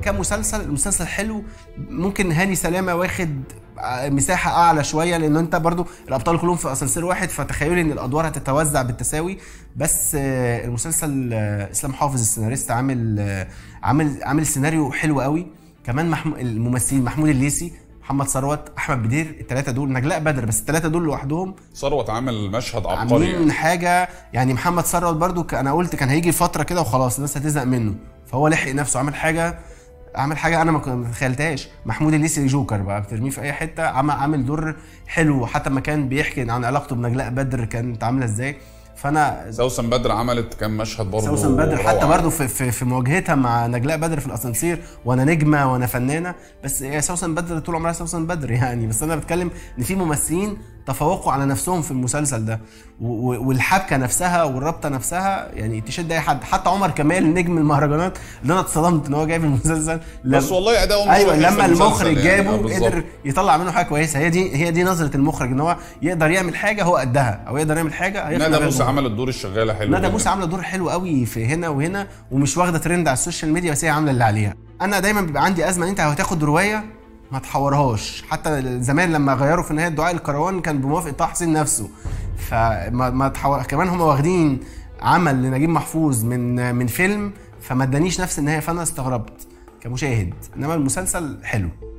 كمسلسل المسلسل حلو ممكن هاني سلامه واخد مساحه اعلى شويه لان انت برضو الابطال كلهم في اسانسير واحد فتخيلي ان الادوار هتتوزع بالتساوي بس آه، المسلسل آه، اسلام حافظ السيناريست عامل آه، عامل عامل سيناريو حلو قوي كمان محمو الممثلين محمود الليثي محمد ثروت احمد بدير الثلاثه دول نجلاء بدر بس الثلاثه دول لوحدهم ثروت عامل مشهد عبقري عاملين يعني. حاجه يعني محمد ثروت برضو ك- انا قلت كان هيجي فتره كده وخلاص الناس هتزهق منه فهو لحق نفسه عمل حاجه عمل حاجه انا ما كنت- ما تخيلتهاش محمود الليثي جوكر بقى بترميه في اي حته عمل عامل دور حلو حتى ما كان بيحكي عن علاقته بنجلاء بدر كانت عامله ازاي فانا سوسن بدر عملت كام مشهد برضه سوسن بدر حتى روعة. برضه في, في, في مواجهتها مع نجلاء بدر في الاسانسير وانا نجمه وانا فنانه بس هي سوسن بدر طول عمرها سوسن بدر يعني بس انا بتكلم ان في ممثلين تفوقوا على نفسهم في المسلسل ده و- و- والحبكه نفسها والرابطه نفسها يعني تشد اي حد حتى عمر كمال نجم المهرجانات اللي انا اتصدمت ان هو جايب المسلسل لما- بس والله اداؤه مش ايوه وحش في لما المسلسل المخرج يعني. آه، جابه بالظبط. قدر يطلع منه حاجه كويسه هي دي هي دي نظره المخرج ان هو يقدر يعمل حاجه هو قدها او يقدر يعمل حاجه هيخلق ندى غير موسى مخرج. عملت دور الشغاله حلو ندى جداً. موسى عامله دور حلو قوي في هنا وهنا ومش واخده ترند على السوشيال ميديا بس هي عامله اللي عليها انا دايما بيبقى عندي ازمه ان انت هتاخد روايه ما تحورهاش حتى زمان لما غيروا في نهايه دعاء الكروان كان بموافقه طه حسين نفسه فما ما تحور كمان هم واخدين عمل لنجيب محفوظ من من فيلم فما ادانيش نفس النهايه فانا استغربت كمشاهد انما المسلسل حلو